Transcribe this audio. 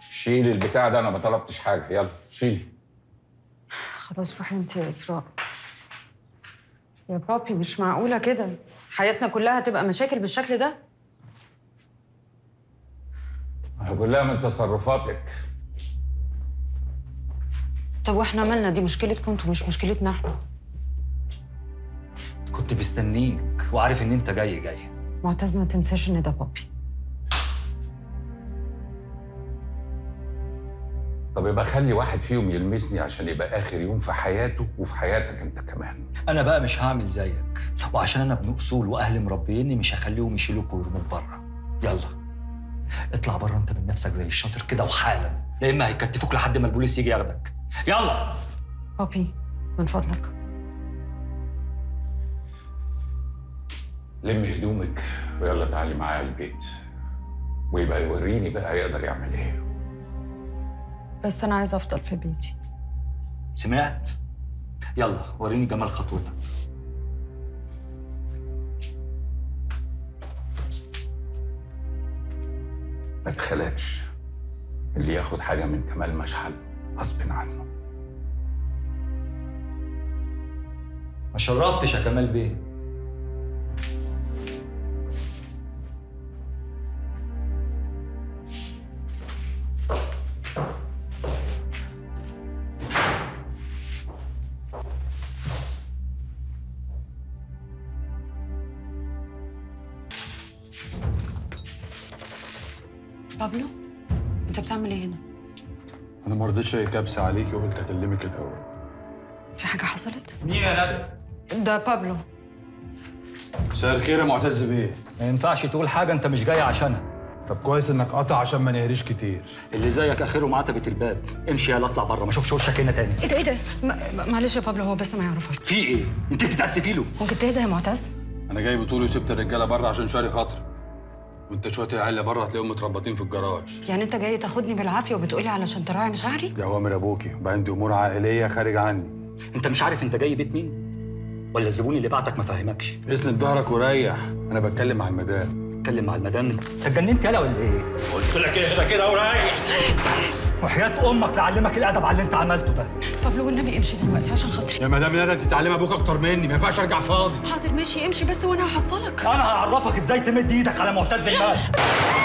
شيل البتاع ده انا ما طلبتش حاجه يلا شيل خلاص روحي انت يا اسراء يا بابي مش معقوله كده حياتنا كلها تبقى مشاكل بالشكل ده كلها من تصرفاتك طب واحنا مالنا دي مشكلتكم انتوا مش مشكلتنا احنا كنت مستنيك وعارف ان انت جاي جاي معتز ما تنساش ان ده بابي طب يبقى خلي واحد فيهم يلمسني عشان يبقى اخر يوم في حياته وفي حياتك انت كمان انا بقى مش هعمل زيك وعشان انا ابن اصول واهلي مربيني مش هخليهم يشيلوك ويرموك بره يلا اطلع بره انت من نفسك زي الشاطر كده وحالا يا اما هيكتفوك لحد ما البوليس يجي ياخدك يلا بابي من فضلك لمي هدومك ويلا تعالي معايا البيت ويبقى يوريني بقى يقدر يعمل ايه بس انا عايزه افضل في بيتي سمعت يلا وريني جمال خطوتك ما تخلقش اللي ياخد حاجه من كمال مشحل غصب عنه ما شرفتش يا كمال بيه بابلو انت بتعمل ايه هنا انا ما رضيتش اي كبسه عليكي وقلت اكلمك الاول في حاجه حصلت مين يا ندى ده بابلو مساء الخير يا معتز بيه ما ينفعش تقول حاجه انت مش جاي عشانها طب كويس انك قطع عشان ما نهريش كتير اللي زيك اخره عتبة الباب امشي يلا اطلع بره ما اشوفش وشك هنا تاني ايه ده ايه ده ما- ما- معلش يا بابلو هو بس ما يعرفش في ايه انت بتتاسفي له ممكن تهدى يا معتز انا جاي بطولي وسبت الرجاله بره عشان شاري خاطر وانت شويه العيال اللي بره هتلاقيهم متربطين في الجراج يعني انت جاي تاخدني بالعافيه وبتقولي علشان تراعي مشاعري دي اوامر ابوكي وبعدين دي امور عائليه خارج عني انت مش عارف انت جاي بيت مين ولا الزبون اللي بعتك ما فهمكش اسند ظهرك وريح انا بتكلم مع المدام اتكلم مع المدام انت اتجننت يالا ولا ايه قلت لك اهدى كده وريح وحياة امك لعلمك الادب على اللي انت عملته ده بابلو والنبي امشي دلوقتي عشان خاطري يا مدام ندى انت تعلم ابوك اكتر مني ما ينفعش ارجع فاضي حاضر ماشي امشي بس وانا هحصلك انا هعرفك ازاي تمد ايدك على معتز المال